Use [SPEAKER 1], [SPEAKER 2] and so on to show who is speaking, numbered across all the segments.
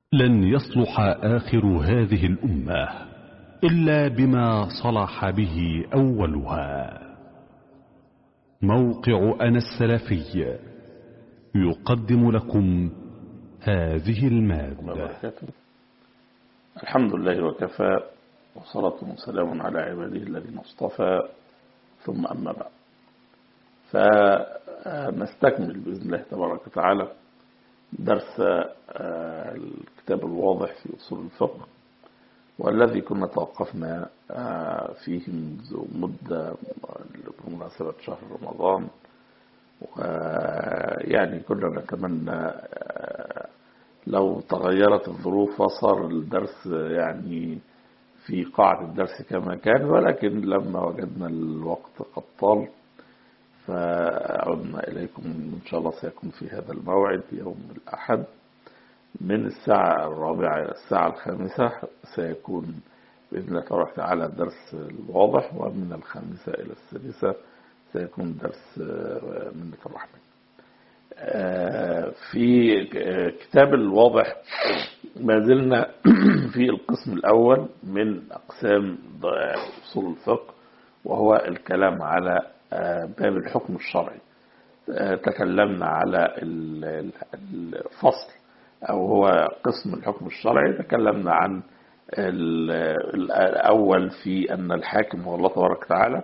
[SPEAKER 1] لن يصلح آخر هذه الأمة إلا بما صلح به أولها موقع أنا السلفي يقدم لكم هذه المادة
[SPEAKER 2] وبركاته الحمد لله وكفى وصلاة وسلام على عباده الذين اصطفى ثم أما بعد فنستكمل بإذن الله تبارك وتعالى درس الكتاب الواضح في أصول الفقه والذي كنا توقفنا فيه منذ مدة بمناسبة شهر رمضان ويعني كنا نتمنى لو تغيرت الظروف وصار الدرس يعني في قاعة الدرس كما كان ولكن لما وجدنا الوقت قد طال فعدنا إليكم إن شاء الله سيكون في هذا الموعد يوم الأحد من الساعة الرابعة إلى الساعة الخامسة سيكون بإذن الله تبارك وتعالى الدرس الواضح ومن الخامسة إلى السادسة سيكون درس منة الرحمن في كتاب الواضح ما زلنا في القسم الأول من أقسام أصول الفقه وهو الكلام على باب الحكم الشرعي تكلمنا على الفصل أو هو قسم الحكم الشرعي تكلمنا عن الأول في أن الحاكم هو الله تبارك وتعالى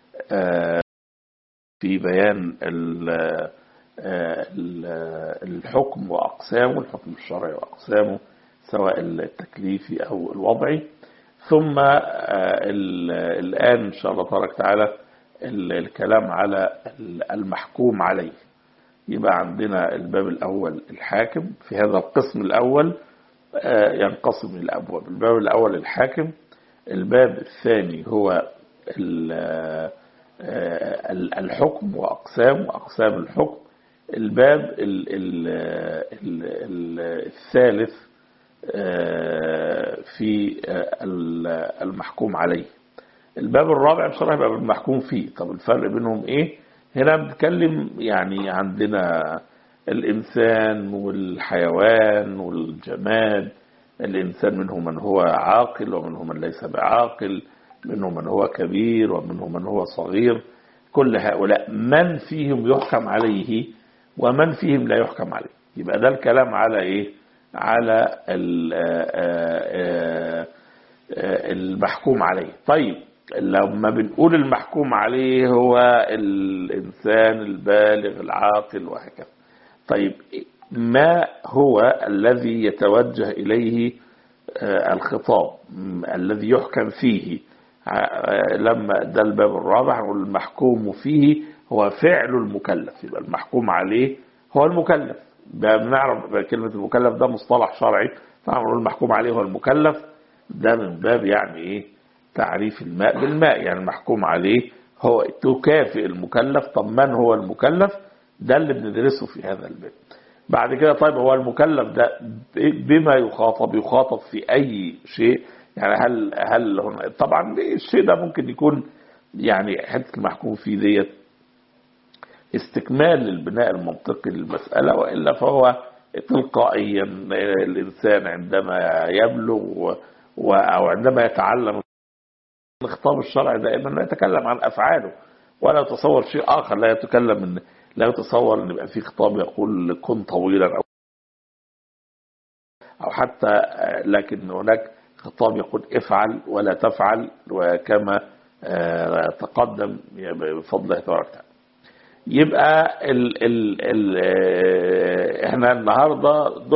[SPEAKER 2] في بيان الحكم وأقسامه الحكم الشرعي وأقسامه سواء التكليفي أو الوضعي ثم الآن إن شاء الله تبارك وتعالى الكلام على المحكوم عليه يبقى عندنا الباب الأول الحاكم في هذا القسم الأول ينقسم إلى أبواب الباب الأول الحاكم الباب الثاني هو الحكم وأقسام وأقسام الحكم الباب الثالث في المحكوم عليه الباب الرابع بصراحة يبقى المحكوم فيه طب الفرق بينهم ايه هنا بنتكلم يعني عندنا الإنسان والحيوان والجماد الإنسان منه من هو عاقل ومنه من ليس بعاقل منه من هو كبير ومنه من هو صغير كل هؤلاء من فيهم يحكم عليه ومن فيهم لا يحكم عليه يبقى ده الكلام على ايه على المحكوم عليه طيب لما بنقول المحكوم عليه هو الإنسان البالغ العاقل وهكذا طيب ما هو الذي يتوجه إليه الخطاب الذي يحكم فيه لما ده الباب الرابع نقول المحكوم فيه هو فعل المكلف يبقى المحكوم عليه هو المكلف بنعرف كلمة المكلف ده مصطلح شرعي فنقول المحكوم عليه هو المكلف ده من باب يعني ايه تعريف الماء بالماء يعني المحكوم عليه هو تكافئ المكلف طب من هو المكلف ده اللي بندرسه في هذا الباب بعد كده طيب هو المكلف ده بما يخاطب يخاطب في اي شيء يعني هل هل هنا طبعا الشيء ده ممكن يكون يعني حته المحكوم فيه ديت استكمال للبناء المنطقي للمساله والا فهو تلقائيا الانسان عندما يبلغ او عندما يتعلم الخطاب الشرعي دائما لا يتكلم عن افعاله ولا يتصور شيء اخر لا يتكلم ان لا يتصور ان يبقى في خطاب يقول كن طويلا او او حتى لكن هناك خطاب يقول افعل ولا تفعل وكما تقدم بفضل الله تبارك وتعالى يبقى ال ال ال احنا النهارده دور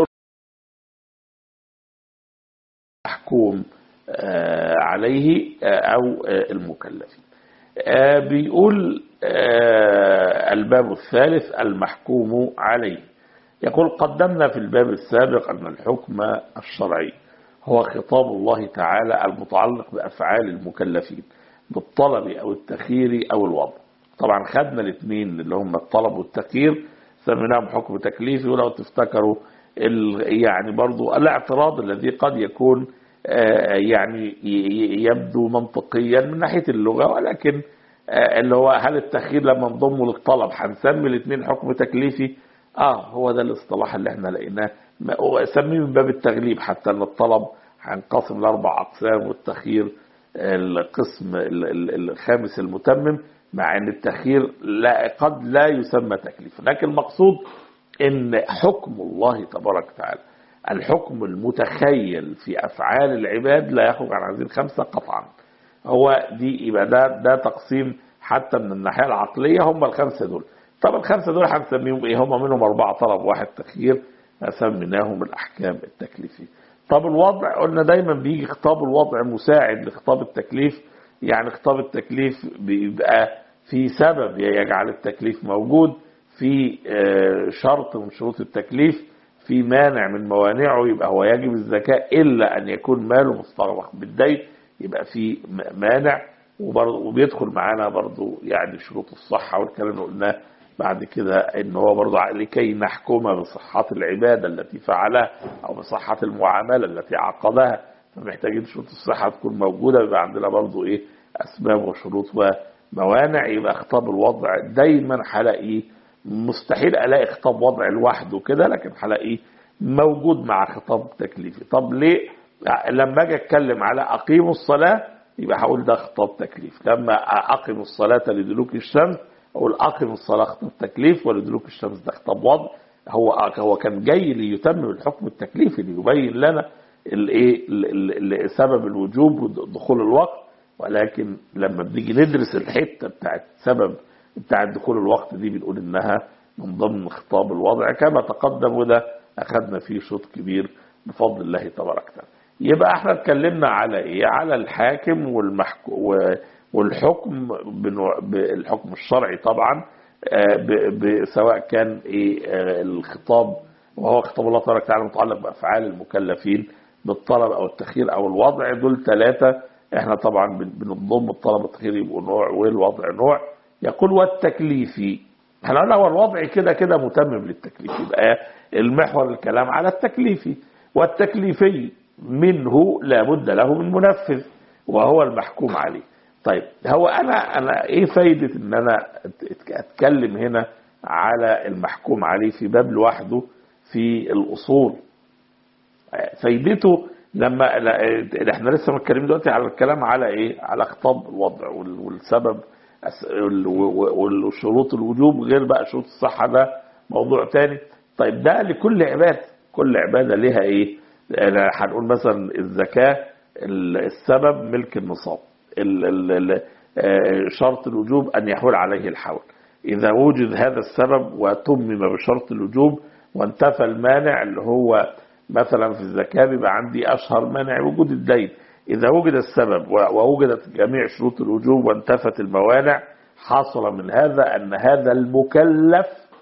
[SPEAKER 2] محكوم عليه او المكلفين بيقول الباب الثالث المحكوم عليه يقول قدمنا في الباب السابق أن الحكم الشرعي هو خطاب الله تعالى المتعلق بأفعال المكلفين بالطلب أو التخيير أو الوضع طبعا خدنا الاثنين اللي هم الطلب والتخيير سميناهم حكم تكليفي ولو تفتكروا يعني برضو الاعتراض الذي قد يكون يعني يبدو منطقيا من ناحية اللغة ولكن اللي هو هل التخيير لما نضمه للطلب هنسمي الاثنين حكم تكليفي اه هو ده الاصطلاح اللي احنا لقيناه ما- سميه من باب التغليب حتى ان الطلب هينقسم لاربع اقسام والتخيير القسم ال- ال- الخامس المتمم مع ان التخيير لا قد لا يسمى تكليفا لكن المقصود ان حكم الله تبارك وتعالى الحكم المتخيل في افعال العباد لا يخرج عن هذه الخمسه قطعا هو دي يبقى ده ده تقسيم حتى من الناحيه العقليه هم الخمسه دول طب الخمسه دول هنسميهم ايه هم منهم اربعه طلب واحد تخيير سميناهم الاحكام التكليفيه طب الوضع قلنا دايما بيجي خطاب الوضع مساعد لخطاب التكليف يعني خطاب التكليف بيبقى في سبب يجعل التكليف موجود في آه، شرط من شروط التكليف في مانع من موانعه يبقى هو يجب الزكاة إلا أن يكون ماله مستغرق بالدين يبقى في م- مانع وبرضه وبيدخل معانا برضه يعني شروط الصحة والكلام اللي قلناه بعد كده ان هو برضه لكي نحكم بصحة العبادة التي فعلها او بصحة المعاملة التي عقدها فمحتاجين شروط الصحة تكون موجودة يبقى عندنا برضه ايه اسباب وشروط وموانع يبقى خطاب الوضع دايما هلاقيه مستحيل الاقي خطاب وضع لوحده كده لكن هلاقيه موجود مع خطاب تكليفي طب ليه لما اجي اتكلم على اقيموا الصلاه يبقى هقول ده خطاب تكليف لما اقم الصلاه لدلوك الشمس اقول اقم الصلاه خطاب تكليف ولدلوك الشمس ده خطاب وضع هو هو كان جاي ليتمم الحكم التكليفي ليبين لنا الايه ال- ال- ال- سبب الوجوب ودخول الوقت ولكن لما بنيجي ندرس الحته بتاعت سبب بتاعت دخول الوقت دي بنقول انها من ضمن خطاب الوضع كما تقدم وده اخذنا فيه شوط كبير بفضل الله تبارك وتعالى يبقى احنا اتكلمنا على ايه على الحاكم والمحكو والحكم بنوع بالحكم الشرعي طبعا آه، ب- ب- سواء كان ايه آه، الخطاب وهو خطاب الله تبارك وتعالى متعلق بافعال المكلفين بالطلب او التخيير او الوضع دول ثلاثه احنا طبعا بن- بنضم الطلب والتخيير يبقوا نوع والوضع نوع يقول والتكليفي احنا قلنا هو الوضع كده كده متمم للتكليف يبقى المحور الكلام على التكليفي والتكليفي منه لابد له من منفذ وهو المحكوم عليه طيب هو انا انا ايه فايده ان انا أت- اتكلم هنا على المحكوم عليه في باب لوحده في الاصول فايدته لما لا- احنا لسه متكلمين دلوقتي على الكلام على ايه على خطاب الوضع وال- والسبب أس- وال- وال- وشروط الوجوب غير بقى شروط الصحة ده موضوع تاني طيب ده لكل عبادة كل عبادة لها ايه يعني هنقول مثلا الزكاة ال- السبب ملك النصاب ال- ال- ال- آه، شرط الوجوب أن يحول عليه الحول إذا وجد هذا السبب وتمم بشرط الوجوب وانتفى المانع اللي هو مثلا في الزكاة بيبقى عندي أشهر مانع وجود الدين إذا وجد السبب و- ووجدت جميع شروط الوجوب وانتفت الموانع حصل من هذا أن هذا المكلف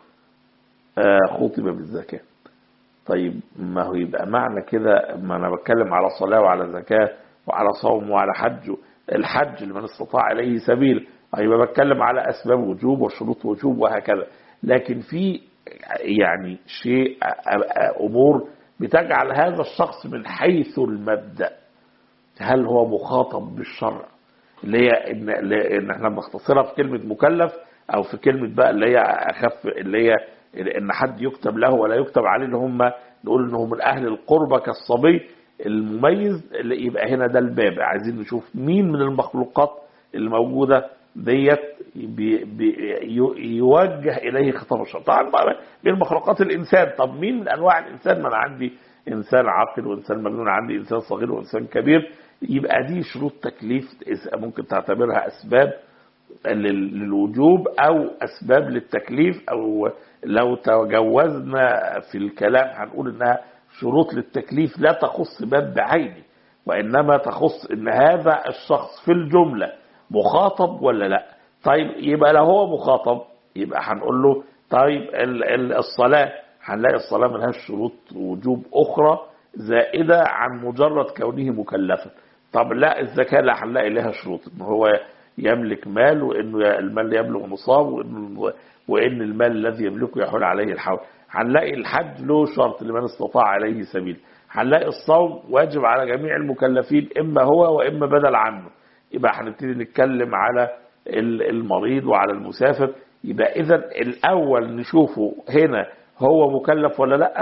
[SPEAKER 2] آه، خطب بالزكاة طيب ما هو يبقى معنى كده ما أنا بتكلم على صلاة وعلى زكاة وعلى صوم وعلى حج الحج لمن استطاع إليه سبيل يبقى بتكلم على أسباب وجوب وشروط وجوب وهكذا لكن في يعني شيء أمور بتجعل هذا الشخص من حيث المبدأ هل هو مخاطب بالشرع اللي هي ان, اللي إن احنا بنختصرها في كلمة مكلف او في كلمة بقى اللي هي اخف اللي هي ان حد يكتب له ولا يكتب عليه اللي هم نقول انه من اهل القربة كالصبي المميز اللي يبقى هنا ده الباب عايزين نشوف مين من المخلوقات الموجودة ديت بي بي يوجه اليه خطاب الشرع طبعا بقى من مخلوقات الانسان طب مين من انواع الانسان ما انا عندي انسان عاقل وانسان مجنون عندي انسان صغير وانسان كبير يبقى دي شروط تكليف ممكن تعتبرها اسباب لل- للوجوب او اسباب للتكليف او لو تجوزنا في الكلام هنقول انها شروط للتكليف لا تخص باب بعينه وانما تخص ان هذا الشخص في الجمله مخاطب ولا لا طيب يبقى لو هو مخاطب يبقى هنقول له طيب ال- ال- الصلاه هنلاقي الصلاه ملهاش شروط وجوب اخرى زائده عن مجرد كونه مكلفا طب لا الزكاه لا هنلاقي لها شروط ان هو يملك مال وانه المال يبلغ نصاب وإنه وان المال الذي يملكه يحول عليه الحول هنلاقي الحج له شرط لمن استطاع عليه سبيل هنلاقي الصوم واجب على جميع المكلفين اما هو واما بدل عنه يبقى هنبتدي نتكلم على ال- المريض وعلى المسافر يبقى اذا الاول نشوفه هنا هو مكلف ولا لا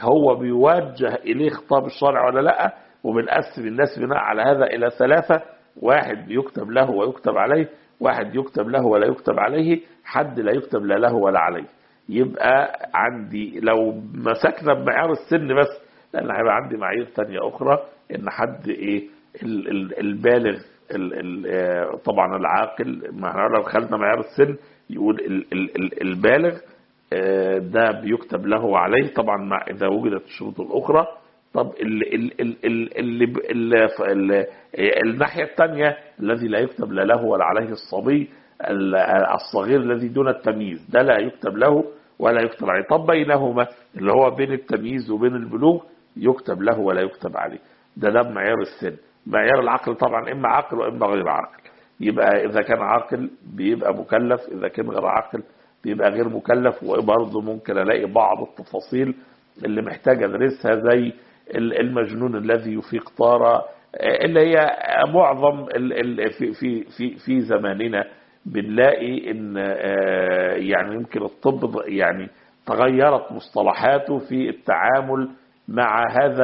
[SPEAKER 2] هو بيوجه إليه خطاب الشرع ولا لا وبنقسم الناس بناء على هذا إلى ثلاثة واحد بيكتب له ويكتب عليه واحد يكتب له ولا يكتب عليه حد لا يكتب لا له ولا عليه يبقى عندي لو مسكنا بمعيار السن بس لان هيبقى عندي معايير تانية اخرى ان حد ايه ال- ال- البالغ ال- ال- آه، طبعا العاقل ما احنا لو خدنا معيار السن يقول ال- ال- ال- البالغ آه، ده بيكتب له وعليه طبعا مع اذا وجدت الشروط الاخرى طب ال ال ال ال ال ال ال ال الناحيه الثانيه الذي لا يكتب لا له ولا عليه الصبي ال- الصغير الذي دون التمييز ده لا يكتب له ولا يكتب عليه طب بينهما اللي هو بين التمييز وبين البلوغ يكتب له ولا يكتب عليه ده ده بمعيار السن معيار العقل طبعا اما عاقل واما غير عاقل يبقى اذا كان عاقل بيبقى مكلف اذا كان غير عاقل بيبقى غير مكلف وبرضه ممكن الاقي بعض التفاصيل اللي محتاج ادرسها زي ال- المجنون الذي يفيق طارة اللي هي معظم ال- ال- في في في في زماننا بنلاقي ان آه، يعني يمكن الطب يعني تغيرت مصطلحاته في التعامل مع هذا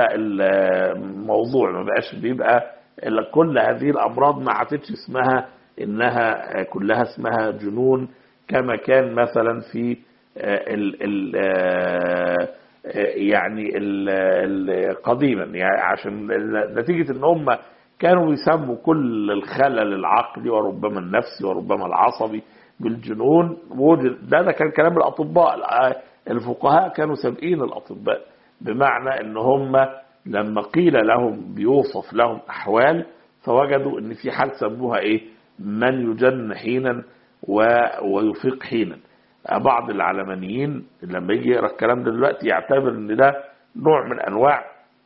[SPEAKER 2] الموضوع ما بقاش بيبقى إلا كل هذه الامراض ما عادتش اسمها انها كلها اسمها جنون كما كان مثلا في آه، ال ال آه، يعني ال- ال- قديما يعني عشان نتيجة ان هم كانوا يسموا كل الخلل العقلي وربما النفسي وربما العصبي بالجنون وجد ده, ده كان كلام الاطباء الفقهاء كانوا سابقين الاطباء بمعنى ان هم لما قيل لهم بيوصف لهم احوال فوجدوا ان في حال سموها ايه من يجن حينا و- ويفيق حينا بعض العلمانيين لما يجي يقرا الكلام ده دلوقتي يعتبر ان ده نوع من انواع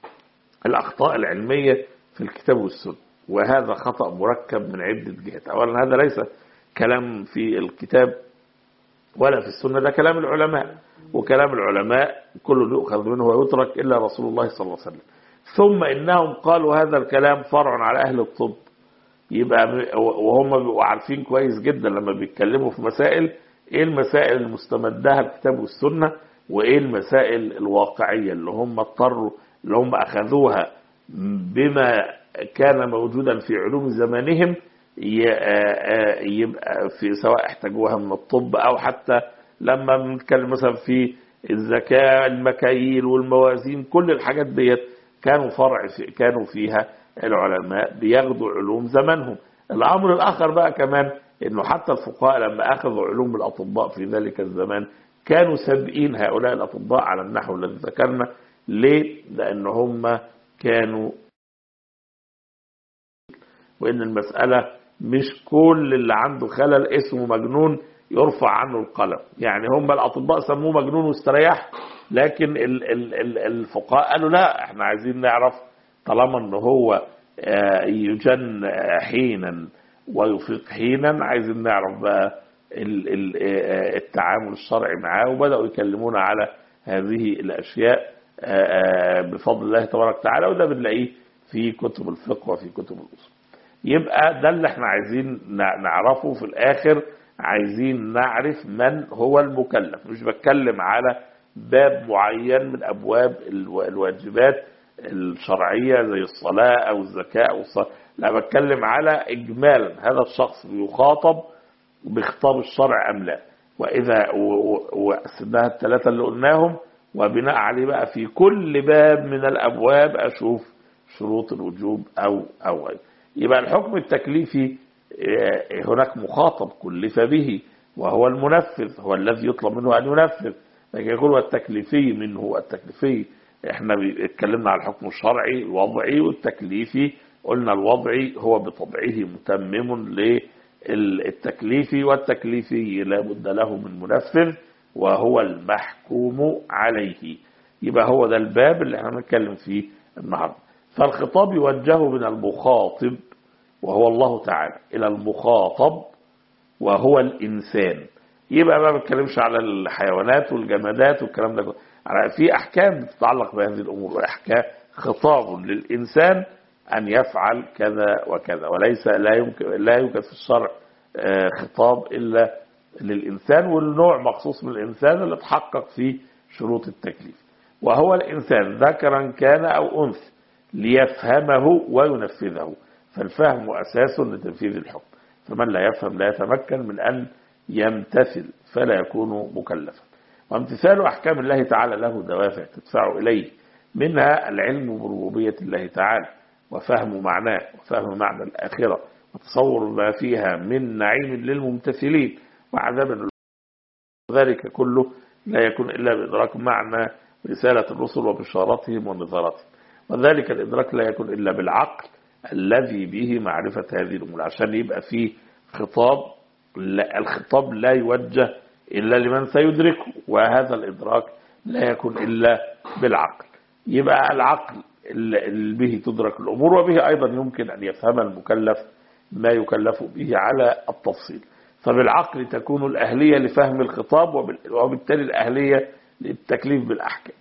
[SPEAKER 2] الاخطاء العلميه في الكتاب والسنه وهذا خطا مركب من عده جهات اولا هذا ليس كلام في الكتاب ولا في السنه ده كلام العلماء وكلام العلماء كله يؤخذ منه ويترك الا رسول الله صلى الله عليه وسلم ثم انهم قالوا هذا الكلام فرع على اهل الطب يبقى م- وهم بيبقوا عارفين كويس جدا لما بيتكلموا في مسائل ايه المسائل المستمدها الكتاب والسنه وايه المسائل الواقعيه اللي هم اضطروا اللي هم اخذوها بما كان موجودا في علوم زمانهم ي- آه، آه، يبقى في سواء احتاجوها من الطب او حتى لما بنتكلم مثلا في الزكاه المكاييل والموازين كل الحاجات ديت كانوا فرع في كانوا فيها العلماء بياخدوا علوم زمانهم الامر الاخر بقى كمان انه حتى الفقهاء لما اخذوا علوم الاطباء في ذلك الزمان كانوا سابقين هؤلاء الاطباء على النحو الذي ذكرنا ليه؟ لان هم كانوا وان المساله مش كل اللي عنده خلل اسمه مجنون يرفع عنه القلم يعني هم الاطباء سموه مجنون واستريح لكن ال- ال- ال- الفقهاء قالوا لا احنا عايزين نعرف طالما ان هو آه، يجن آه، حينا ويفيق حينا عايزين نعرف بقى ال- ال- آه، التعامل الشرعي معاه وبداوا يكلمونا على هذه الاشياء آه، آه، بفضل الله تبارك وتعالى وده بنلاقيه في كتب الفقه وفي كتب الاصول يبقى ده اللي احنا عايزين نع- نعرفه في الاخر عايزين نعرف من هو المكلف مش بتكلم على باب معين من ابواب الو- الواجبات الشرعيه زي الصلاه او الزكاه او الصلاة. لا بتكلم على اجمالا هذا الشخص بيخاطب بخطاب الشرع ام لا واذا و- و- وسدها الثلاثه اللي قلناهم وبناء عليه بقى في كل باب من الابواب اشوف شروط الوجوب او او غيره يبقى الحكم التكليفي آه، هناك مخاطب كلف به وهو المنفذ هو الذي يطلب منه ان ينفذ لكن يقول والتكليفي منه التكليفي احنا بي- اتكلمنا على الحكم الشرعي الوضعي والتكليفي قلنا الوضعي هو بطبعه متمم للتكليفي والتكليفي لا بد له من منفذ وهو المحكوم عليه يبقى هو ده الباب اللي احنا بنتكلم فيه النهارده فالخطاب يوجه من المخاطب وهو الله تعالى الى المخاطب وهو الانسان يبقى ما بتكلمش على الحيوانات والجمادات والكلام ده كله. على- في احكام بتتعلق بهذه الامور احكام خطاب للانسان ان يفعل كذا وكذا وليس لا يمكن لا يوجد في الشرع آه، خطاب الا للانسان والنوع مخصوص من الانسان اللي تحقق فيه شروط التكليف وهو الإنسان ذكرا كان أو أنثى ليفهمه وينفذه فالفهم أساس لتنفيذ الحكم فمن لا يفهم لا يتمكن من أن يمتثل فلا يكون مكلفا وامتثال أحكام الله تعالى له دوافع تدفع إليه منها العلم بربوبية الله تعالى وفهم معناه وفهم معنى الآخرة وتصور ما فيها من نعيم للممتثلين وعذاب ذلك كله لا يكون إلا بإدراك معنى رسالة الرسل وبشارتهم ونظارتهم وذلك الإدراك لا يكون إلا بالعقل الذي به معرفة هذه الأمور عشان يبقى فيه خطاب لا الخطاب لا يوجه إلا لمن سيدركه وهذا الإدراك لا يكون إلا بالعقل يبقى العقل اللي به تدرك الأمور وبه أيضا يمكن أن يفهم المكلف ما يكلف به على التفصيل فبالعقل تكون الأهلية لفهم الخطاب وبالتالي الأهلية للتكليف بالأحكام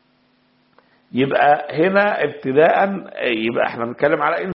[SPEAKER 2] يبقى هنا ابتداء يبقى احنا بنتكلم على إنسان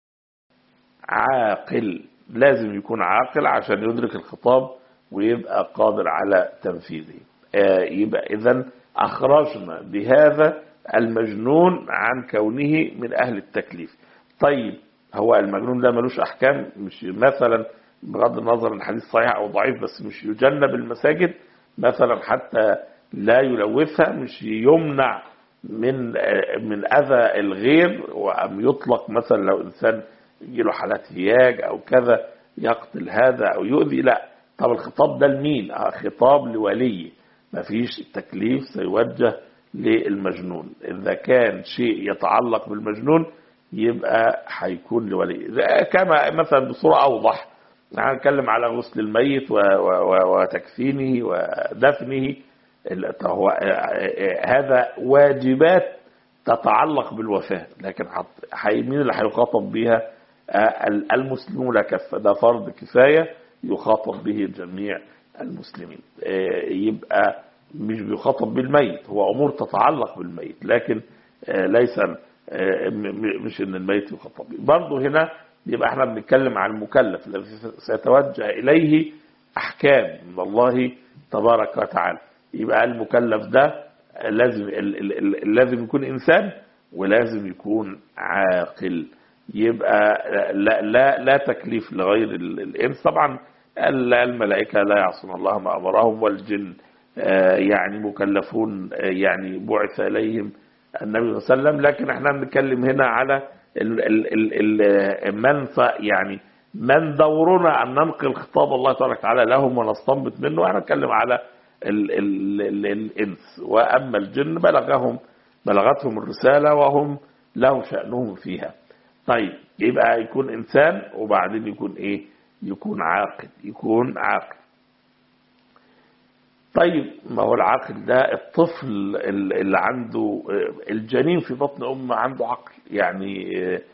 [SPEAKER 2] عاقل لازم يكون عاقل عشان يدرك الخطاب ويبقى قادر على تنفيذه يبقى إذا أخرجنا بهذا المجنون عن كونه من أهل التكليف طيب هو المجنون ده ملوش أحكام مش مثلا بغض النظر الحديث صحيح أو ضعيف بس مش يجنب المساجد مثلا حتى لا يلوثها مش يمنع من من أذى الغير وأم يطلق مثلا لو إنسان يجيله حالات هياج أو كذا يقتل هذا أو يؤذي لا طب الخطاب ده لمين خطاب لولي مفيش تكليف سيوجه للمجنون إذا كان شيء يتعلق بالمجنون يبقى هيكون لولي كما مثلا بصورة أوضح هنتكلم على غسل الميت وتكفينه ودفنه هو هذا واجبات تتعلق بالوفاة لكن مين اللي هيخاطب بها المسلمون كفة ده فرض كفاية يخاطب به جميع المسلمين يبقى مش بيخاطب بالميت هو أمور تتعلق بالميت لكن ليس مش ان الميت يخاطب به برضه هنا يبقى احنا بنتكلم عن المكلف الذي سيتوجه اليه احكام من الله تبارك وتعالى يبقى المكلف ده لازم لازم يكون انسان ولازم يكون عاقل يبقى لا لا لا تكليف لغير الانس طبعا الملائكه لا يعصون الله ما امرهم والجن يعني مكلفون يعني بعث اليهم النبي صلى الله عليه وسلم لكن احنا بنتكلم هنا على ال ال ال من يعني من دورنا ان ننقل خطاب الله تبارك وتعالى لهم ونستنبط منه احنا نتكلم على ال ال ال الانس واما الجن بلغهم بلغتهم الرساله وهم له شانهم فيها طيب يبقى يكون انسان وبعدين يكون ايه يكون عاقل يكون عاقل طيب ما هو العقل ده الطفل اللي عنده الجنين في بطن امه عنده عقل يعني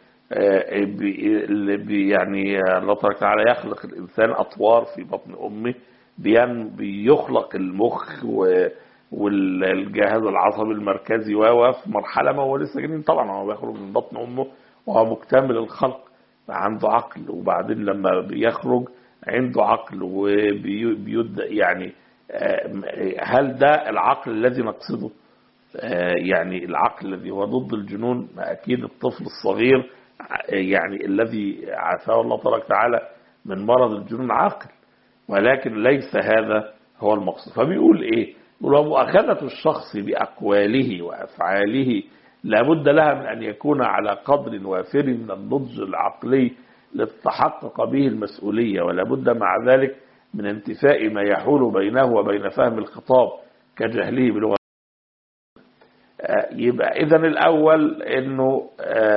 [SPEAKER 2] بي يعني الله تبارك وتعالى يخلق الانسان اطوار في بطن امه بيخلق المخ والجهاز العصبي المركزي و في مرحله ما هو لسه جنين طبعا هو بيخرج من بطن امه وهو مكتمل الخلق عنده عقل وبعدين لما بيخرج عنده عقل وبيد يعني هل ده العقل الذي نقصده يعني العقل الذي هو ضد الجنون أكيد الطفل الصغير يعني الذي عافاه الله تبارك وتعالى من مرض الجنون عاقل ولكن ليس هذا هو المقصود فبيقول ايه يقول ومؤاخذة الشخص بأقواله وأفعاله لابد لها من أن يكون على قدر وافر من النضج العقلي لتتحقق به المسؤولية ولابد مع ذلك من انتفاء ما يحول بينه وبين فهم الخطاب كجهله بلغة يبقى إذا الأول أنه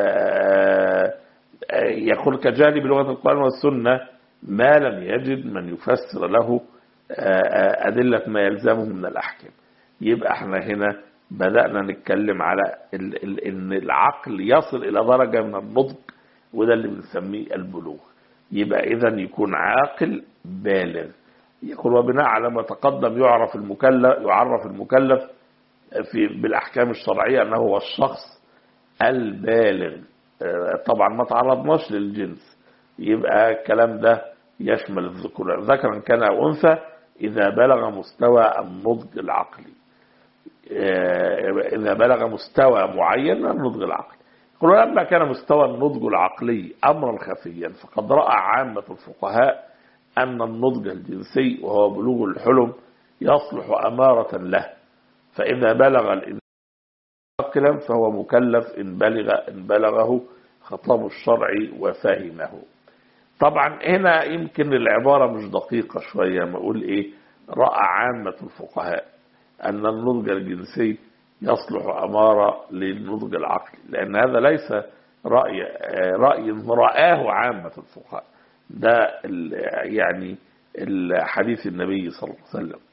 [SPEAKER 2] يقول كجهله بلغة القرآن والسنة ما لم يجد من يفسر له أدلة ما يلزمه من الأحكام يبقى احنا هنا بدأنا نتكلم على أن العقل يصل إلى درجة من النضج وده اللي بنسميه البلوغ يبقى إذا يكون عاقل بالغ يقول وبناء على ما تقدم يعرف المكلف يعرف المكلف في بالأحكام الشرعية أنه هو الشخص البالغ طبعا ما تعرضناش للجنس يبقى الكلام ده يشمل الذكور ذكرا كان أو أنثى إذا بلغ مستوى النضج العقلي آه، إذا بلغ مستوى معين من النضج العقلي يقولون لما كان مستوى النضج العقلي أمرا خفيا فقد رأى عامة الفقهاء أن النضج الجنسي وهو بلوغ الحلم يصلح أمارة له فإذا بلغ الإنسان عاقلا فهو مكلف إن بلغ إن بلغه خطاب الشرع وفهمه طبعا هنا يمكن العبارة مش دقيقة شوية ما أقول إيه رأى عامة الفقهاء أن النضج الجنسي يصلح أمارة للنضج العقلي لأن هذا ليس رأي رأي رآه عامة الفقهاء ده ال- يعني الحديث النبي صلى الله عليه وسلم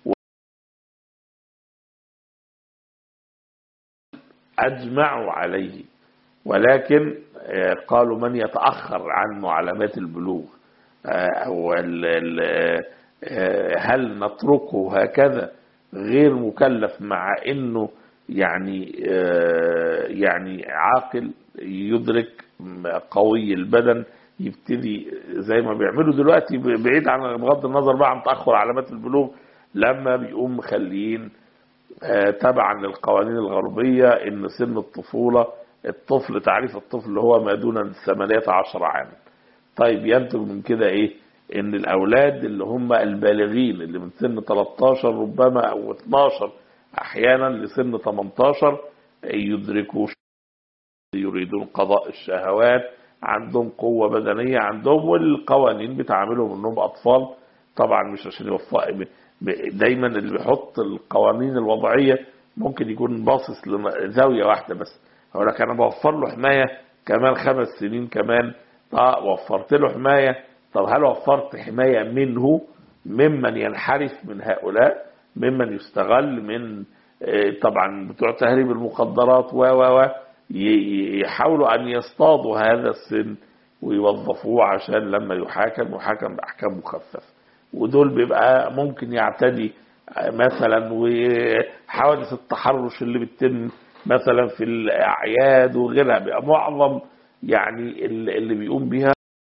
[SPEAKER 2] أجمعوا عليه ولكن آه، قالوا من يتأخر عن معلمات البلوغ آه، أو ال- ال- آه، هل نتركه هكذا غير مكلف مع انه يعني آه، يعني عاقل يدرك قوي البدن يبتدي زي ما بيعملوا دلوقتي بعيد عن بغض النظر بقى عن تاخر علامات البلوغ لما بيقوم مخليين آه، تبعا للقوانين الغربية ان سن الطفولة الطفل تعريف الطفل اللي هو ما دون 18 عاما طيب ينتج من كده ايه ان الاولاد اللي هم البالغين اللي من سن 13 ربما او 12 احيانا لسن 18 يدركوا يريدون قضاء الشهوات عندهم قوة بدنية عندهم والقوانين بتعاملهم انهم اطفال طبعا مش عشان يوفق ب- ب- دايما اللي بيحط القوانين الوضعية ممكن يكون باصص لزاوية واحدة بس هو لك انا بوفر له حماية كمان خمس سنين كمان اه وفرت له حماية طب هل وفرت حماية منه ممن ينحرف من هؤلاء ممن يستغل من آه، طبعا بتوع تهريب المخدرات و و و ي- ي- يحاولوا ان يصطادوا هذا السن ويوظفوه عشان لما يحاكم يحاكم باحكام مخففه ودول بيبقى ممكن يعتدي آه، مثلا وحوادث التحرش اللي بتتم مثلا في الاعياد وغيرها بيبقى معظم يعني اللي اللي بيقوم بيها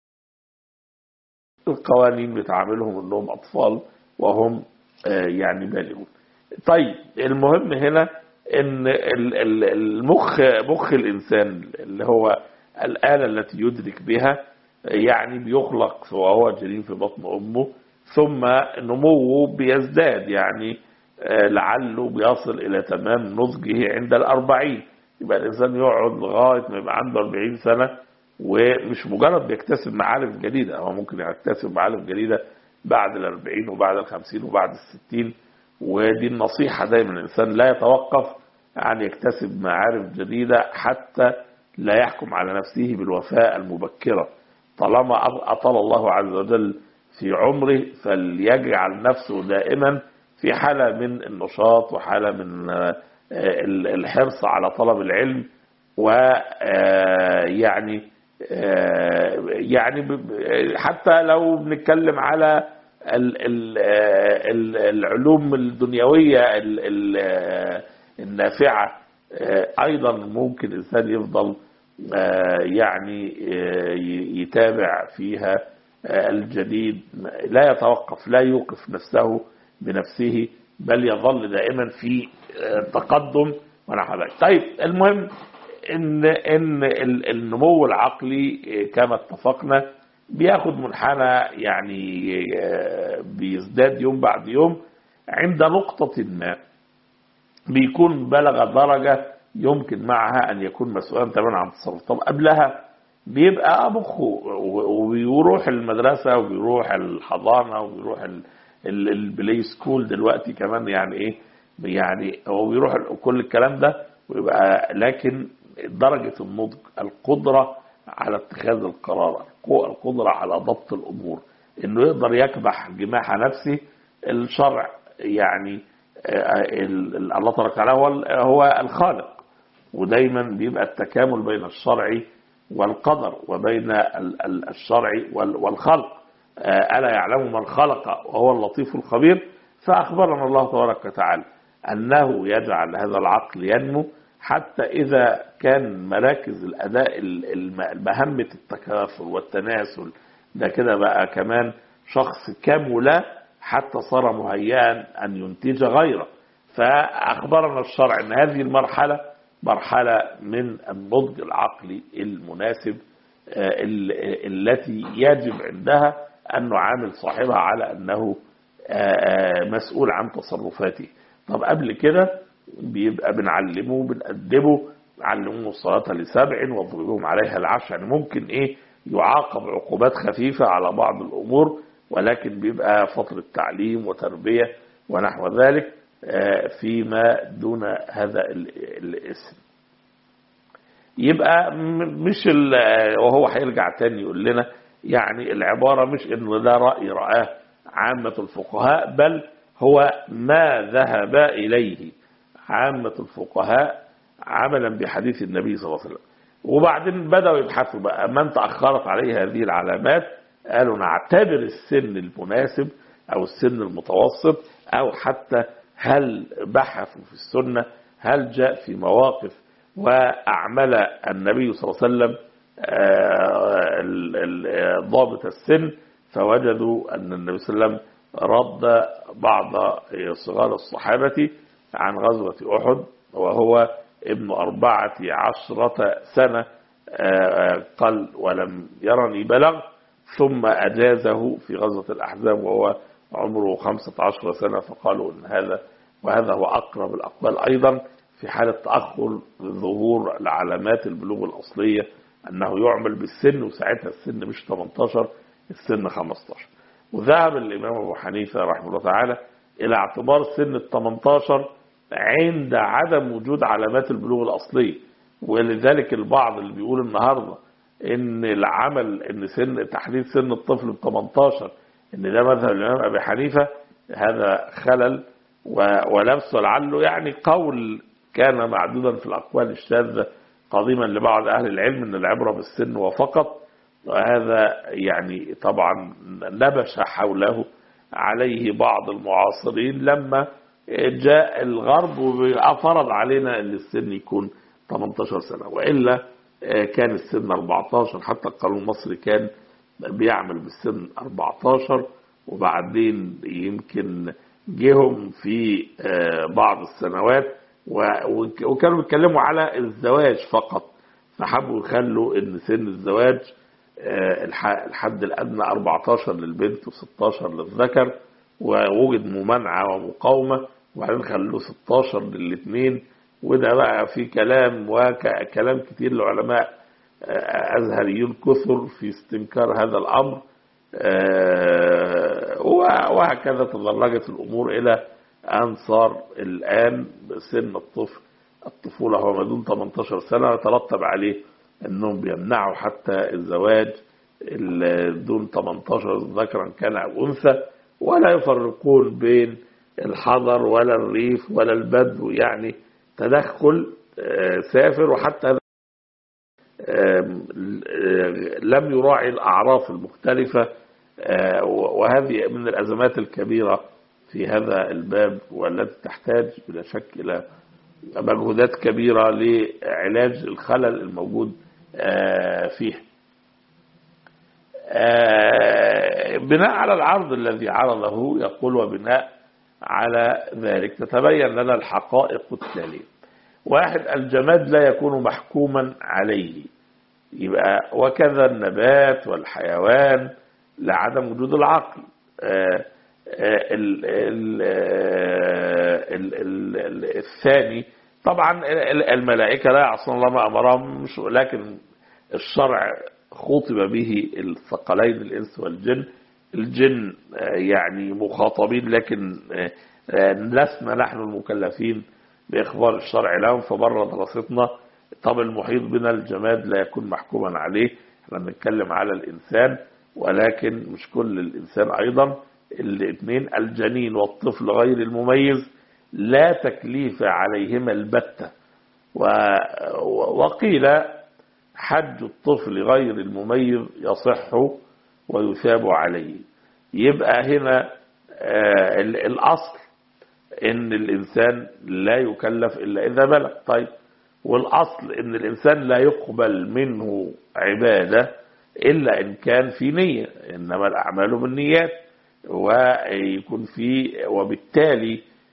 [SPEAKER 2] القوانين بتعاملهم انهم اطفال وهم آه، يعني بالغون طيب المهم هنا ان ال- ال- المخ مخ الانسان اللي هو الاله التي يدرك بها يعني بيخلق وهو جنين في بطن امه ثم نموه بيزداد يعني آه، لعله بيصل الى تمام نضجه عند الاربعين يبقى الانسان يقعد لغايه ما يبقى عنده 40 سنه ومش مجرد بيكتسب معارف جديده هو ممكن يكتسب معارف جديده بعد ال 40 وبعد ال 50 وبعد ال 60 ودي النصيحه دايما الانسان لا يتوقف عن يكتسب معارف جديده حتى لا يحكم على نفسه بالوفاء المبكره طالما اطال الله عز وجل في عمره فليجعل نفسه دائما في حاله من النشاط وحاله من آه، ال- الحرص على طلب العلم ويعني يعني ب- ب- حتى لو بنتكلم على ال- ال- آه، ال- العلوم الدنيوية ال- ال- آه، النافعة آه، أيضا ممكن الإنسان يفضل آه، يعني آه، ي- يتابع فيها آه، الجديد لا يتوقف لا يوقف نفسه بنفسه بل يظل دائما في آه، تقدم ونحو ذلك طيب المهم ان ان ال- النمو العقلي آه، كما اتفقنا بياخد منحنى يعني آه، بيزداد يوم بعد يوم عند نقطة ما بيكون بلغ درجة يمكن معها أن يكون مسؤولا تماما عن التصرف طب قبلها بيبقى مخه و- وبيروح المدرسة وبيروح الحضانة وبيروح ال- ال- البلاي سكول دلوقتي كمان يعني ايه يعني هو بيروح ال- كل الكلام ده ويبقى لكن درجة النضج القدرة على اتخاذ القرار القو- القدرة على ضبط الأمور انه يقدر يكبح جماح نفسه الشرع يعني آه، ال- ال- الله تبارك وتعالى هو ال- هو الخالق ودايما بيبقى التكامل بين الشرع والقدر وبين ال- ال- الشرع وال- والخلق آه، ألا يعلم من خلق وهو اللطيف الخبير فأخبرنا الله تبارك وتعالى أنه يجعل هذا العقل ينمو حتى إذا كان مراكز الأداء ال- الم- مهمة التكاثر والتناسل ده كده بقى كمان شخص كمل حتى صار مهيئا أن ينتج غيره فأخبرنا الشرع أن هذه المرحلة مرحلة من النضج العقلي المناسب آه، ال- التي يجب عندها أن نعامل صاحبها على أنه آه، آه، مسؤول عن تصرفاته طب قبل كده بيبقى بنعلمه بنأدبه علموه الصلاة لسبع واضربوهم عليها العشر يعني ممكن ايه يعاقب عقوبات خفيفة على بعض الأمور ولكن بيبقى فترة تعليم وتربية ونحو ذلك آه، فيما دون هذا ال- الاسم يبقى م- مش ال- وهو هيرجع تاني يقول لنا يعني العبارة مش انه ده رأي رآه عامة الفقهاء بل هو ما ذهب إليه عامة الفقهاء عملا بحديث النبي صلى الله عليه وسلم وبعدين بدأوا يبحثوا بقى من تأخرت عليه هذه العلامات قالوا نعتبر السن المناسب أو السن المتوسط أو حتى هل بحثوا في السنة هل جاء في مواقف وأعمل النبي صلى الله عليه وسلم آه، ال- ال- ضابط السن فوجدوا أن النبي صلى الله عليه وسلم رد بعض صغار الصحابة عن غزوة أحد وهو ابن أربعة عشرة سنة آه، قال ولم يرني بلغ ثم أجازه في غزوة الأحزاب وهو عمره خمسة عشر سنة فقالوا إن هذا وهذا هو أقرب الأقوال أيضا في حالة تأخر ظهور العلامات البلوغ الأصلية أنه يعمل بالسن وساعتها السن مش 18 السن 15 وذهب الإمام أبو حنيفة رحمه الله تعالى إلى اعتبار سن ال 18 عند عدم وجود علامات البلوغ الأصلية ولذلك البعض اللي بيقول النهارده ان العمل ان سن تحديد سن الطفل ب 18 ان ده مذهب الامام ابي حنيفه هذا خلل و- ولبس لعله يعني قول كان معدودا في الاقوال الشاذه قديما لبعض اهل العلم ان العبره بالسن وفقط وهذا يعني طبعا نبش حوله عليه بعض المعاصرين لما جاء الغرب وفرض علينا ان السن يكون 18 سنه والا آه، كان السن 14 حتى القانون المصري كان بيعمل بالسن 14 وبعدين يمكن جيهم في آه، بعض السنوات و- وك- وكانوا بيتكلموا على الزواج فقط فحبوا يخلوا ان سن الزواج آه، الح- الحد الادنى 14 للبنت و16 للذكر ووجد ممانعه ومقاومه وبعدين خلوه 16 للاثنين وده بقى في كلام وكلام كتير لعلماء آه، أزهريون كثر في استنكار هذا الأمر آه، وهكذا تدرجت الأمور إلى أن صار الآن سن الطفل الطفولة هو ما دون 18 سنة يترتب عليه أنهم بيمنعوا حتى الزواج ال- دون 18 ذكرا كان أو أنثى ولا يفرقون بين الحضر ولا الريف ولا البدو يعني تدخل آه، سافر وحتى آم، آه، لم يراعي الأعراف المختلفة آه، وهذه من الأزمات الكبيرة في هذا الباب والتي تحتاج بلا شك إلى مجهودات كبيرة لعلاج الخلل الموجود آه، فيه آه، بناء على العرض الذي عرضه يقول وبناء على ذلك تتبين لنا الحقائق التالية واحد الجماد لا يكون محكوما عليه يبقى وكذا النبات والحيوان لعدم وجود العقل آه، آه، ال- ال- آه، ال- ال- ال- الثاني طبعا ال- الملائكة لا يعصون الله ما أمرهم مش- لكن الشرع خطب به الثقلين الإنس والجن الجن آه، يعني مخاطبين لكن آه، آه، لسنا نحن المكلفين بإخبار الشرع لهم فبره دراستنا طب المحيط بنا الجماد لا يكون محكوما عليه احنا بنتكلم على الإنسان ولكن مش كل الإنسان أيضا الاثنين الجنين والطفل غير المميز لا تكليف عليهما البتة و- وقيل حج الطفل غير المميز يصح ويثاب عليه يبقى هنا آه، ال- الأصل ان الانسان لا يكلف الا اذا بلغ طيب والاصل ان الانسان لا يقبل منه عباده الا ان كان في نيه انما الاعمال بالنيات ويكون في وبالتالي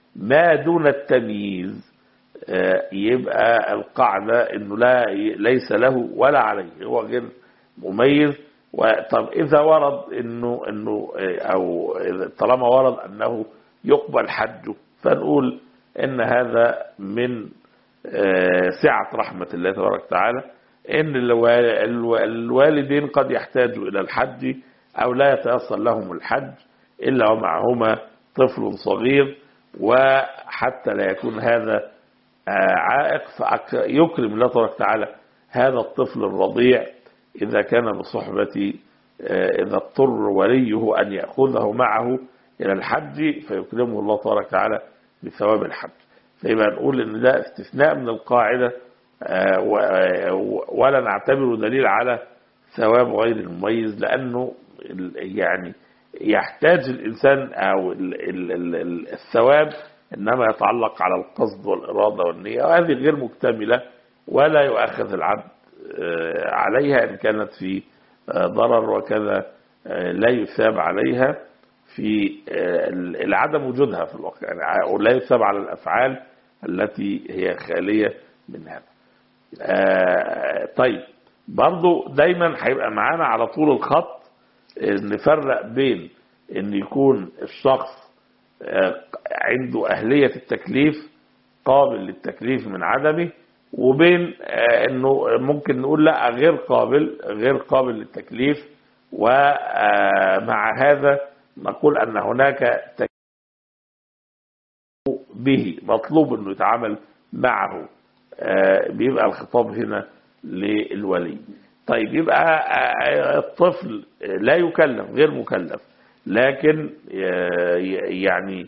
[SPEAKER 2] ما دون التمييز آه، يبقى القاعدة انه لا ليس له ولا عليه هو غير مميز و- طب اذا ورد انه انه آه، او إذا- طالما ورد انه يقبل حجه فنقول ان هذا من آه، سعة رحمة الله تبارك وتعالى ان الوا- الوا- الوالدين قد يحتاجوا الى الحج او لا يتيسر لهم الحج الا ومعهما طفل صغير وحتى لا يكون هذا آه، عائق فيكرم الله تبارك وتعالى هذا الطفل الرضيع إذا كان بصحبة آه، إذا اضطر وليه أن يأخذه معه إلى الحج فيكرمه الله تبارك وتعالى بثواب الحج فيبقى نقول إن ده استثناء من القاعدة آه، و- آه، ولا نعتبره دليل على ثواب غير المميز لأنه ال- يعني يحتاج الإنسان أو ال- ال- ال- ال- الثواب إنما يتعلق على القصد والإرادة والنية وهذه غير مكتملة ولا يؤاخذ العبد آه، عليها إن كانت في آه، ضرر وكذا آه، لا يثاب عليها في آه، العدم وجودها في الواقع يعني ولا يثاب على الأفعال التي هي خالية من هذا آه، طيب برضو دايما هيبقى معانا على طول الخط آه، نفرق بين ان يكون الشخص آه، عنده أهلية التكليف قابل للتكليف من عدمه وبين آه، انه ممكن نقول لا غير قابل غير قابل للتكليف ومع هذا نقول ان هناك تكليف به مطلوب انه يتعامل معه آه، بيبقى الخطاب هنا للولي طيب يبقى آه، الطفل لا يكلف غير مكلف لكن آه، يعني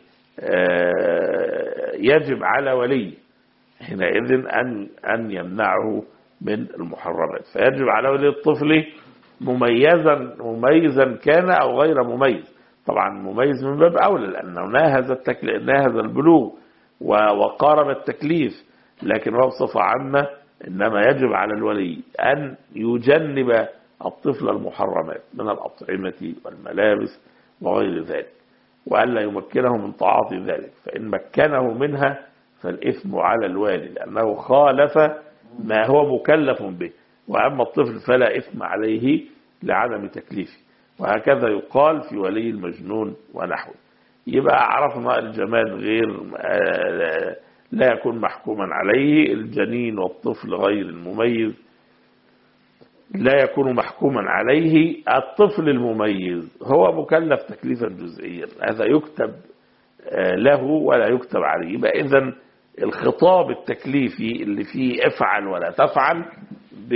[SPEAKER 2] آه، يجب على ولي حينئذ أن أن يمنعه من المحرمات فيجب على ولي الطفل مميزا مميزا كان أو غير مميز طبعا مميز من باب أولى لأنه ناهز التكليف ناهز البلوغ و- وقارب التكليف لكن هو بصفة عامة إنما يجب على الولي أن يجنب الطفل المحرمات من الأطعمة والملابس وغير ذلك وألا يمكنه من تعاطي ذلك فإن مكنه منها فالإثم على الوالي لأنه خالف ما هو مكلف به وأما الطفل فلا إثم عليه لعدم تكليفه وهكذا يقال في ولي المجنون ونحوه يبقى عرفنا الجمال غير آه، لا يكون محكوما عليه الجنين والطفل غير المميز لا يكون محكوما عليه الطفل المميز هو مكلف تكليفا جزئيا هذا يكتب آه، له ولا يكتب عليه يبقى إذا الخطاب التكليفي اللي فيه افعل ولا تفعل ب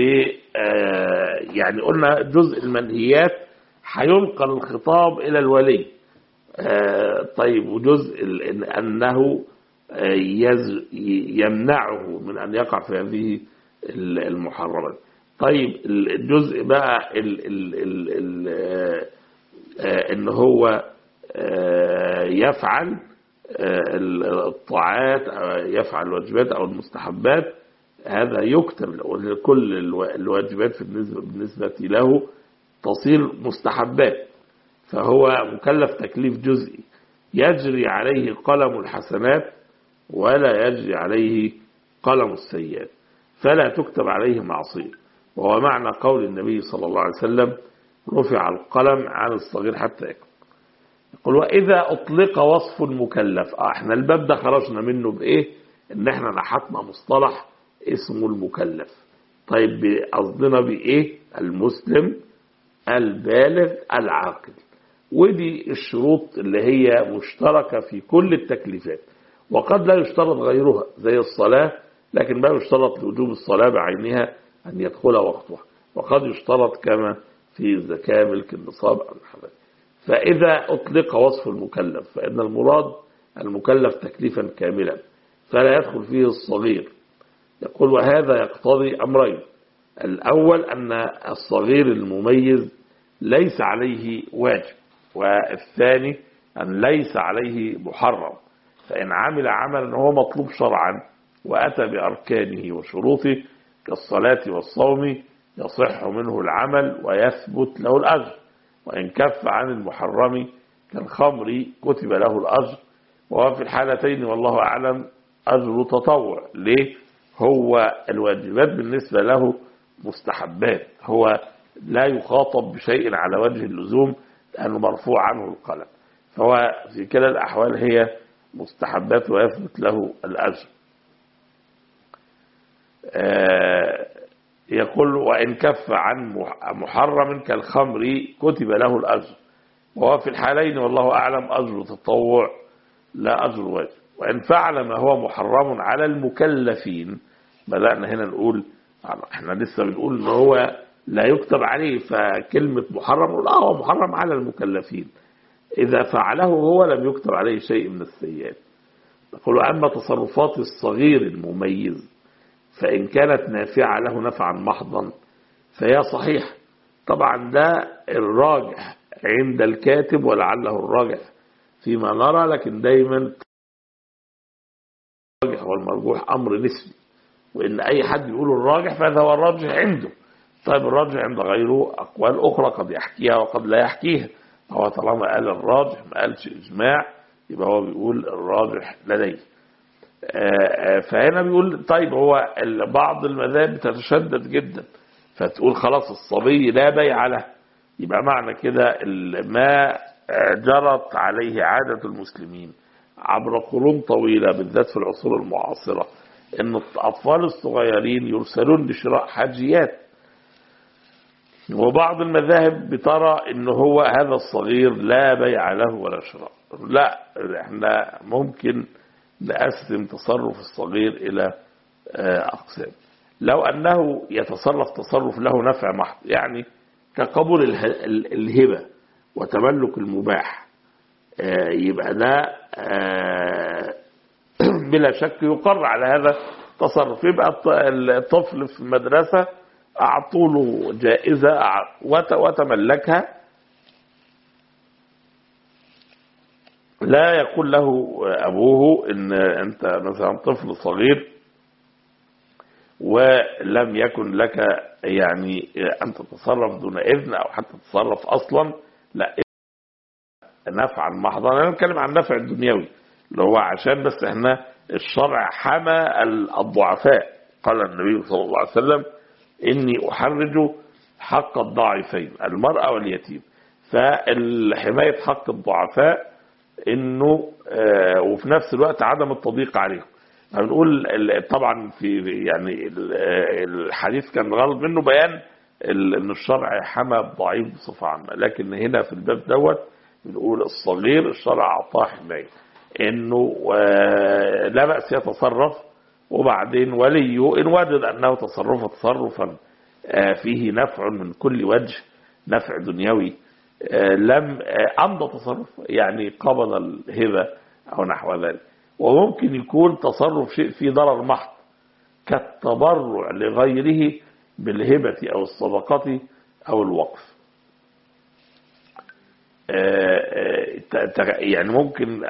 [SPEAKER 2] آه، يعني قلنا جزء المنهيات هينقل الخطاب إلى الولي آه، طيب وجزء ال- أنه آه، يز- يمنعه من أن يقع في هذه ال- المحرمات طيب الجزء بقى ال ال ال ال آه، آه، ان هو آه، يفعل آه، الطاعات أو يفعل الواجبات او المستحبات هذا يكتب له كل الوا- الواجبات في بالنسبة, بالنسبة له تصير مستحبات فهو مكلف تكليف جزئي يجري عليه قلم الحسنات ولا يجري عليه قلم السيئات فلا تكتب عليه معصية وهو معنى قول النبي صلى الله عليه وسلم رفع القلم عن الصغير حتى يكبر يقول وإذا أطلق وصف مكلف آه احنا الباب ده خرجنا منه بإيه إن احنا نحطنا مصطلح اسمه المكلف طيب قصدنا بإيه المسلم البالغ العاقل ودي الشروط اللي هي مشتركة في كل التكليفات وقد لا يشترط غيرها زي الصلاة لكن ما يشترط لوجوب الصلاة بعينها أن يدخل وقتها وقد يشترط كما في الزكاة ملك النصاب أو الحمد فإذا أطلق وصف المكلف فإن المراد المكلف تكليفا كاملا فلا يدخل فيه الصغير يقول وهذا يقتضي أمرين الأول أن الصغير المميز ليس عليه واجب والثاني أن ليس عليه محرم فإن عمل عملا هو مطلوب شرعا وأتى بأركانه وشروطه كالصلاة والصوم يصح منه العمل ويثبت له الأجر وإن كف عن المحرم كالخمر كتب له الأجر وهو في الحالتين والله أعلم أجر تطوع ليه هو الواجبات بالنسبة له مستحبات هو لا يخاطب بشيء على وجه اللزوم لأنه مرفوع عنه القلم فهو في كلا الأحوال هي مستحبات ويثبت له الأجر آه، يقول وإن كف عن مح- محرم كالخمر كتب له الأجر وهو في الحالين والله أعلم أجر تطوع لا أجر واجب وإن فعل ما هو محرم على المكلفين بدأنا هنا نقول احنا لسه بنقول ان هو لا يكتب عليه فكلمة محرم لا هو محرم على المكلفين إذا فعله هو لم يكتب عليه شيء من السيئات نقول أما تصرفات الصغير المميز فإن كانت نافعة له نفعا محضا فهي صحيح طبعا ده الراجح عند الكاتب ولعله الراجح فيما نرى لكن دايما الراجح والمرجوح أمر نسبي وإن أي حد يقول الراجح فهذا هو الراجح عنده طيب الراجح عند غيره أقوال أخرى قد يحكيها وقد لا يحكيها هو طالما قال الراجح ما قالش إجماع يبقى هو بيقول الراجح لديه آه، آه، فهنا بيقول طيب هو ال- بعض المذاهب بتتشدد جدا فتقول خلاص الصبي لا بيع له يبقى معنى كده ال- ما آه، جرت عليه عادة المسلمين عبر قرون طويلة بالذات في العصور المعاصرة ان الأطفال الصغيرين يرسلون لشراء حاجيات وبعض المذاهب بترى ان هو هذا الصغير لا بيع له ولا شراء لا احنا ممكن نقسم تصرف الصغير الى آه، اقسام لو انه يتصرف تصرف له نفع محض يعني كقبول اله- ال- الهبه وتملك المباح آه، يبقى ده آه، بلا شك يقر على هذا تصرف يبقى الط- الطفل في المدرسة أعطوا له جائزة أع- وت- وتملكها لا يقول له أبوه إن أنت مثلا طفل صغير ولم يكن لك يعني أن تتصرف دون إذن أو حتى تتصرف أصلا لا نفعا محضا أنا بتكلم عن النفع الدنيوي اللي هو عشان بس احنا الشرع حمى الضعفاء قال النبي صلى الله عليه وسلم إني أحرج حق الضعيفين المرأة واليتيم فالحماية حق الضعفاء انه آه، وفي نفس الوقت عدم التضييق عليهم هنقول ال- طبعا في يعني ال- آه، الحديث كان غلط منه بيان ال- ان الشرع حمى الضعيف بصفه عامه لكن هنا في الباب دوت بنقول الصغير الشرع اعطاه حمايه انه آه، لا باس يتصرف وبعدين وليه ان وجد انه تصرف تصرفا آه، فيه نفع من كل وجه نفع دنيوي آه، لم آه، أمضى تصرف يعني قبض الهبة أو نحو ذلك وممكن يكون تصرف شيء فيه ضرر محض كالتبرع لغيره بالهبة أو الصدقة أو الوقف آه، آه، ت- ت- يعني ممكن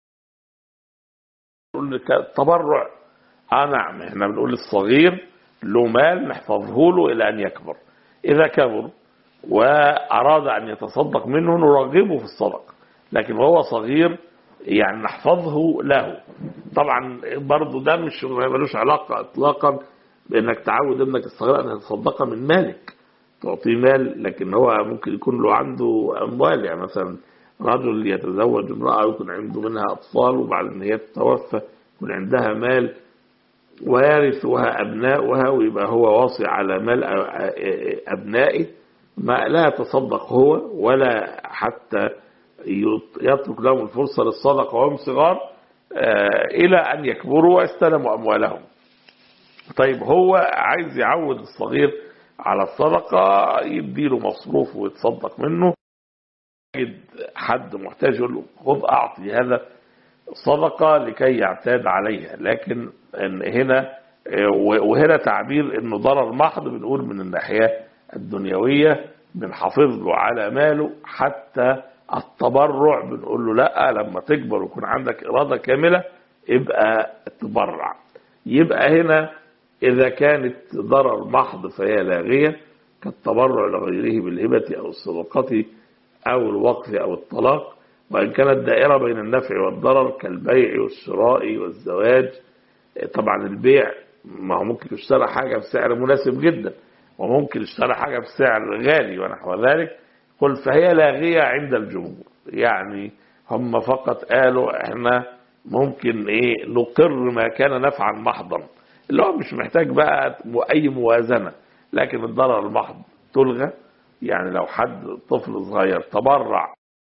[SPEAKER 2] نقول لك التبرع اه نعم احنا بنقول الصغير له مال نحفظه له الى ان يكبر اذا كبر واراد ان يتصدق منه نرغبه في الصدقه لكن وهو صغير يعني نحفظه له طبعا برضه ده مش ملوش علاقه اطلاقا بانك تعود ابنك الصغير ان يتصدق من مالك تعطيه مال لكن هو ممكن يكون له عنده اموال يعني مثلا رجل يتزوج امراه يكون عنده منها اطفال وبعد ان هي تتوفى يكون عندها مال ويرثها ابناؤها ويبقى هو واصي على مال ابنائه ما لا يتصدق هو ولا حتى يط- يترك لهم الفرصه للصدقه وهم صغار آه، الى ان يكبروا ويستلموا اموالهم. طيب هو عايز يعود الصغير على الصدقه يديله مصروف ويتصدق منه يجد حد محتاج يقول له خذ اعطي هذا صدقه لكي يعتاد عليها لكن إن هنا وهنا تعبير انه ضرر محض بنقول من الناحيه الدنيويه بنحافظ له على ماله حتى التبرع بنقول له لا لما تكبر ويكون عندك اراده كامله ابقى تبرع يبقى هنا اذا كانت ضرر محض فهي لاغيه كالتبرع لغيره بالهبه او الصدقه او الوقف او الطلاق وإن كانت دائرة بين النفع والضرر كالبيع والشراء والزواج طبعا البيع ما هو ممكن يشترى حاجة بسعر مناسب جدا وممكن يشترى حاجة بسعر غالي ونحو ذلك قل فهي لاغية عند الجمهور يعني هم فقط قالوا احنا ممكن ايه نقر ما كان نفعا محضا اللي هو مش محتاج بقى اي موازنة لكن الضرر المحض تلغى يعني لو حد طفل صغير تبرع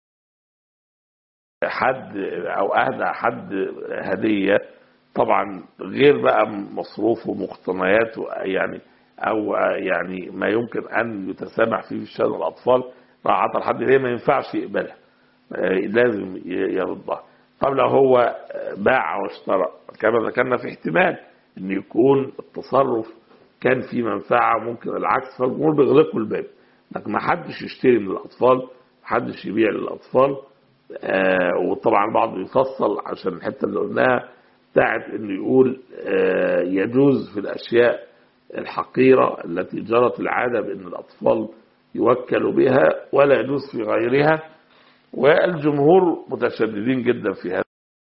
[SPEAKER 2] حد او اهدى حد هدية طبعا غير بقى مصروف ومقتنيات يعني او يعني ما يمكن ان يتسامح فيه في شان الاطفال راح عطى لحد هديه ما ينفعش يقبلها لازم يردها طب لو هو باع واشترى كما ذكرنا في احتمال ان يكون التصرف كان في منفعه ممكن العكس فالجمهور بيغلقوا الباب لكن ما حدش يشتري من الاطفال ما حدش يبيع للاطفال آه وطبعا بعض يفصل عشان الحته اللي قلناها بتاعت انه يقول آه يجوز في الاشياء الحقيره التي جرت العاده بان الاطفال يوكلوا بها ولا يجوز في غيرها والجمهور متشددين جدا في هذا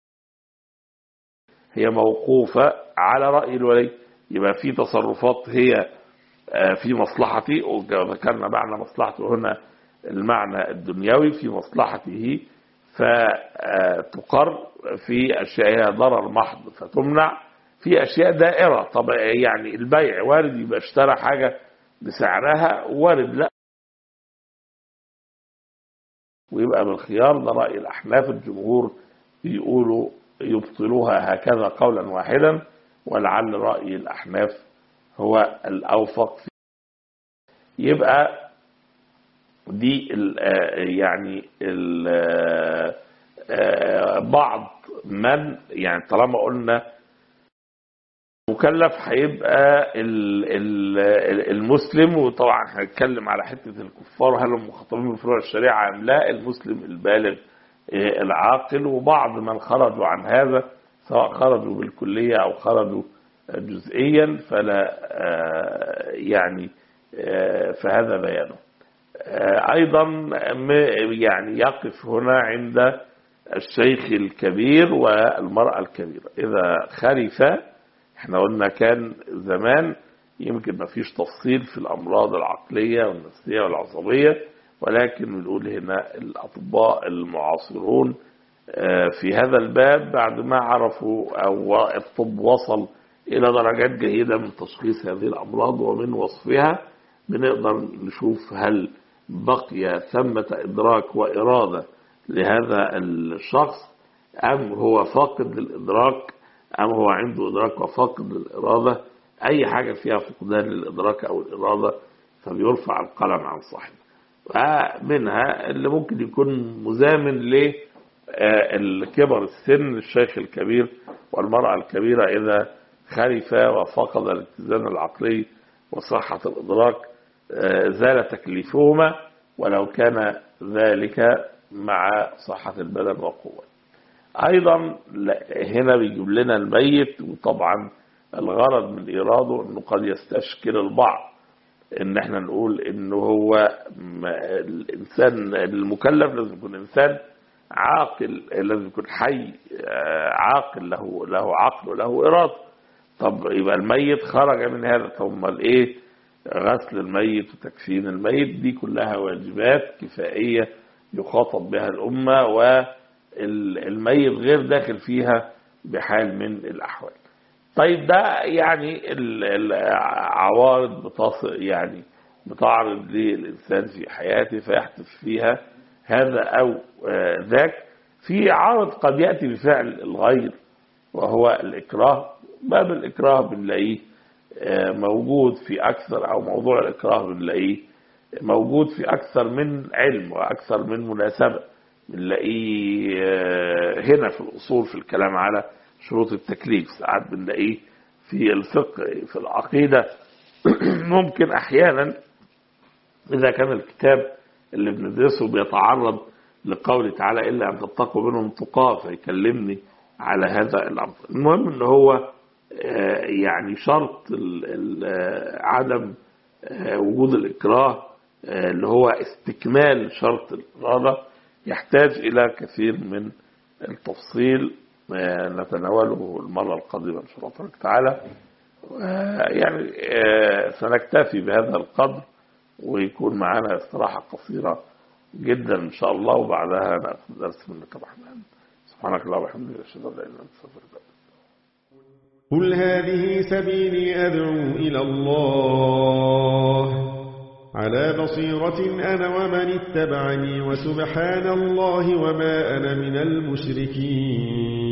[SPEAKER 2] هي موقوفة على رأي الولي يبقى في تصرفات هي في مصلحتي وذكرنا معنى مصلحته هنا المعنى الدنيوي في مصلحته فتقر في أشياء هي ضرر محض فتمنع في أشياء دائرة طب يعني البيع وارد يبقى اشترى حاجة بسعرها وارد لا ويبقى بالخيار ده رأي الأحناف الجمهور يقولوا يبطلوها هكذا قولا واحدا ولعل رأي الأحناف هو الأوفق فيه يبقى دي ال يعني ال بعض من يعني طالما قلنا مكلف هيبقى المسلم وطبعا هنتكلم على حته الكفار هل هم مخاطبين بفروع الشريعه ام لا المسلم البالغ العاقل وبعض من خرجوا عن هذا سواء خرجوا بالكليه او خرجوا جزئيا فلا يعني فهذا بيانه ايضا يعني يقف هنا عند الشيخ الكبير والمراه الكبيره اذا خرف احنا قلنا كان زمان يمكن ما فيش تفصيل في الامراض العقليه والنفسيه والعصبيه ولكن بنقول هنا الاطباء المعاصرون في هذا الباب بعد ما عرفوا او الطب وصل الى درجات جيده من تشخيص هذه الامراض ومن وصفها بنقدر نشوف هل بقي ثمه ادراك واراده لهذا الشخص ام هو فاقد للادراك أم هو عنده إدراك وفاقد للإرادة أي حاجة فيها فقدان للإدراك أو الإرادة فبيرفع القلم عن صاحبه منها اللي ممكن يكون مزامن لكبر السن الشيخ الكبير والمرأة الكبيرة إذا خرف وفقد الاتزان العقلي وصحة الإدراك زال تكليفهما ولو كان ذلك مع صحة البدن وقوة ايضا هنا بيجيب لنا الميت وطبعا الغرض من ايراده انه قد يستشكل البعض ان احنا نقول انه هو الانسان المكلف لازم يكون انسان عاقل لازم يكون حي عاقل له له عقل وله اراده طب يبقى الميت خرج من هذا طب امال ايه غسل الميت وتكفين الميت دي كلها واجبات كفائيه يخاطب بها الامه و الميت غير داخل فيها بحال من الأحوال طيب ده يعني العوارض بتصل يعني بتعرض للإنسان في حياته فيحدث فيها هذا أو ذاك في عرض قد يأتي بفعل الغير وهو الإكراه باب الإكراه بنلاقيه موجود في أكثر أو موضوع الإكراه بنلاقيه موجود في أكثر من علم وأكثر من مناسبة بنلاقيه هنا في الأصول في الكلام على شروط التكليف ساعات بنلاقيه في الفقه في العقيدة ممكن أحيانا إذا كان الكتاب اللي بندرسه بيتعرض لقوله تعالى إلا أن تتقوا منهم تقاه فيكلمني على هذا الأمر المهم أن هو يعني شرط عدم وجود الإكراه اللي هو استكمال شرط الإرادة يحتاج إلى كثير من التفصيل آه، نتناوله المرة القادمة إن شاء الله تبارك وتعالى آه، يعني آه، سنكتفي بهذا القدر ويكون معنا استراحة قصيرة جدا إن شاء الله وبعدها نأخذ درس من الرحمن سبحانك اللهم وبحمدك أشهد أن لا إله إلا أنت أستغفرك
[SPEAKER 3] قل هذه سبيلي أدعو إلى الله على بصيرة أنا ومن اتبعني وسبحان الله وما أنا من المشركين